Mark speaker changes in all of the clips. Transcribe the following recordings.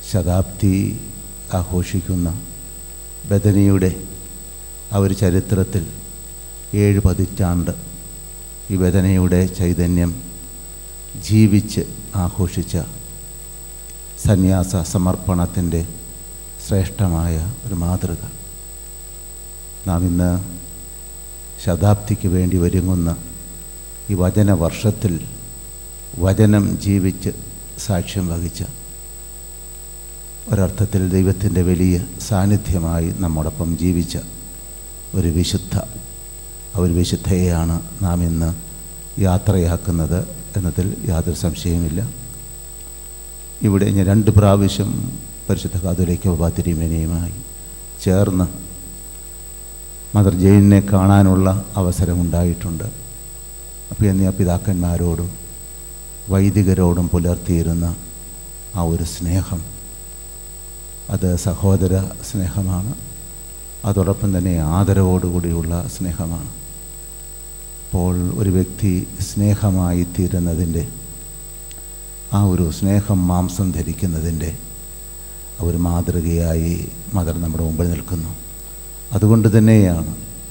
Speaker 1: ശതാബ്ദി ആഘോഷിക്കുന്ന ബദനിയുടെ ആ ഒരു ചരിത്രത്തിൽ ഏഴ് പതിറ്റാണ്ട് ഈ ബദനയുടെ ചൈതന്യം ജീവിച്ച് ആഘോഷിച്ച സന്യാസ സമർപ്പണത്തിൻ്റെ ശ്രേഷ്ഠമായ ഒരു മാതൃക നാം ഇന്ന് ശതാബ്ദിക്ക് വേണ്ടി ഒരുങ്ങുന്ന ഈ വചന വർഷത്തിൽ വചനം ജീവിച്ച് സാക്ഷ്യം വഹിച്ച ഒരർത്ഥത്തിൽ ദൈവത്തിൻ്റെ വലിയ സാന്നിധ്യമായി നമ്മോടൊപ്പം ജീവിച്ച ഒരു വിശുദ്ധ ആ ഒരു വിശുദ്ധയെയാണ് നാം ഇന്ന് യാത്രയാക്കുന്നത് എന്നതിൽ യാതൊരു സംശയവുമില്ല ഇവിടെ ഞാൻ രണ്ട് പ്രാവശ്യം പരിശുദ്ധ കാതുലേക്ക് തിരുമേനയുമായി ചേർന്ന് മദർ ജെയിനെ കാണാനുള്ള അവസരമുണ്ടായിട്ടുണ്ട് അപ്പോൾ എന്നീ ആ പിതാക്കന്മാരോടും വൈദികരോടും പുലർത്തിയിരുന്ന ആ ഒരു സ്നേഹം അത് സഹോദര സ്നേഹമാണ് അതോടൊപ്പം തന്നെ ആദരവോടുകൂടിയുള്ള സ്നേഹമാണ് അപ്പോൾ ഒരു വ്യക്തി സ്നേഹമായി തീരുന്നതിൻ്റെ ആ ഒരു സ്നേഹം മാംസം ധരിക്കുന്നതിൻ്റെ ആ ഒരു മാതൃകയായി മദർ നമ്മുടെ മുമ്പിൽ നിൽക്കുന്നു അതുകൊണ്ട് തന്നെയാണ്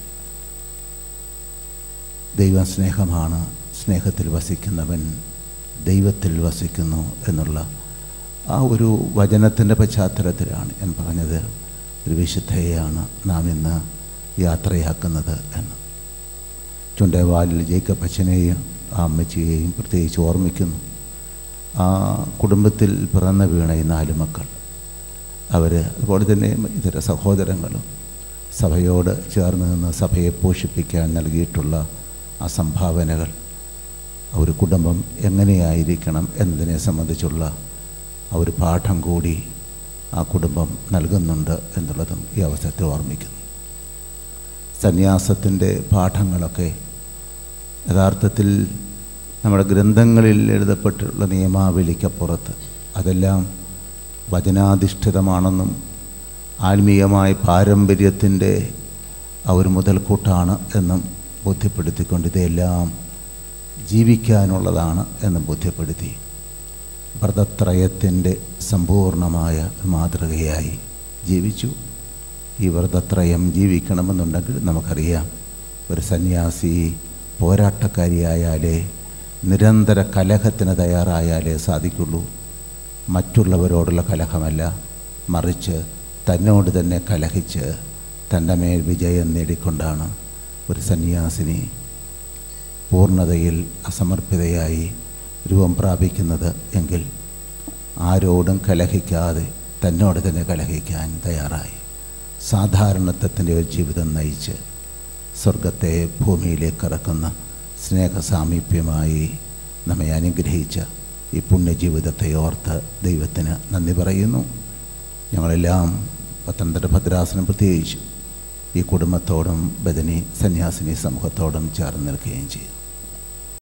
Speaker 1: ദൈവം സ്നേഹമാണ് സ്നേഹത്തിൽ വസിക്കുന്നവൻ ദൈവത്തിൽ വസിക്കുന്നു എന്നുള്ള ആ ഒരു വചനത്തിൻ്റെ പശ്ചാത്തലത്തിലാണ് ഞാൻ പറഞ്ഞത് ഒരു വിശുദ്ധയെയാണ് നാം ഇന്ന് യാത്രയാക്കുന്നത് എന്ന് ചുണ്ടേവാലിൽ ജേക്കബ് അച്ഛനെയും ആ അമ്മച്ചിയെയും പ്രത്യേകിച്ച് ഓർമ്മിക്കുന്നു ആ കുടുംബത്തിൽ പിറന്ന വീണ ഈ നാല് മക്കൾ അവർ അതുപോലെ തന്നെ ഇതര സഹോദരങ്ങളും സഭയോട് ചേർന്ന് നിന്ന് സഭയെ പോഷിപ്പിക്കാൻ നൽകിയിട്ടുള്ള ആ സംഭാവനകൾ ആ ഒരു കുടുംബം എങ്ങനെയായിരിക്കണം എന്നതിനെ സംബന്ധിച്ചുള്ള ആ ഒരു പാഠം കൂടി ആ കുടുംബം നൽകുന്നുണ്ട് എന്നുള്ളതും ഈ അവസരത്തിൽ ഓർമ്മിക്കുന്നു സന്യാസത്തിൻ്റെ പാഠങ്ങളൊക്കെ യഥാർത്ഥത്തിൽ നമ്മുടെ ഗ്രന്ഥങ്ങളിൽ എഴുതപ്പെട്ടിട്ടുള്ള നിയമാവലിക്കപ്പുറത്ത് അതെല്ലാം വചനാധിഷ്ഠിതമാണെന്നും ആത്മീയമായ പാരമ്പര്യത്തിൻ്റെ ആ ഒരു മുതൽക്കൂട്ടാണ് എന്നും ബോധ്യപ്പെടുത്തിക്കൊണ്ട് ഇതെല്ലാം ജീവിക്കാനുള്ളതാണ് എന്ന് ബോധ്യപ്പെടുത്തി വ്രതത്രയത്തിൻ്റെ സമ്പൂർണമായ മാതൃകയായി ജീവിച്ചു ഈ വ്രതത്രയം ജീവിക്കണമെന്നുണ്ടെങ്കിൽ നമുക്കറിയാം ഒരു സന്യാസി പോരാട്ടക്കാരിയായാലേ നിരന്തര കലഹത്തിന് തയ്യാറായാലേ സാധിക്കുള്ളൂ മറ്റുള്ളവരോടുള്ള കലഹമല്ല മറിച്ച് തന്നോട് തന്നെ കലഹിച്ച് തൻ്റെ മേൽ വിജയം നേടിക്കൊണ്ടാണ് ഒരു സന്യാസിനി പൂർണ്ണതയിൽ അസമർപ്പിതയായി രൂപം പ്രാപിക്കുന്നത് എങ്കിൽ ആരോടും കലഹിക്കാതെ തന്നോട് തന്നെ കലഹിക്കാൻ തയ്യാറായി സാധാരണത്വത്തിൻ്റെ ഒരു ജീവിതം നയിച്ച് സ്വർഗത്തെ ഭൂമിയിലേക്ക് ഇറക്കുന്ന സ്നേഹസാമീപ്യമായി നമ്മെ അനുഗ്രഹിച്ച ഈ പുണ്യജീവിതത്തെ ഓർത്ത് ദൈവത്തിന് നന്ദി പറയുന്നു ഞങ്ങളെല്ലാം പത്തനംതിട്ട ഭദ്രാസനം പ്രത്യേകിച്ചു ഈ കുടുംബത്തോടും ബദനി സന്യാസിനി സമൂഹത്തോടും ചേർന്ന് നിൽക്കുകയും ചെയ്യും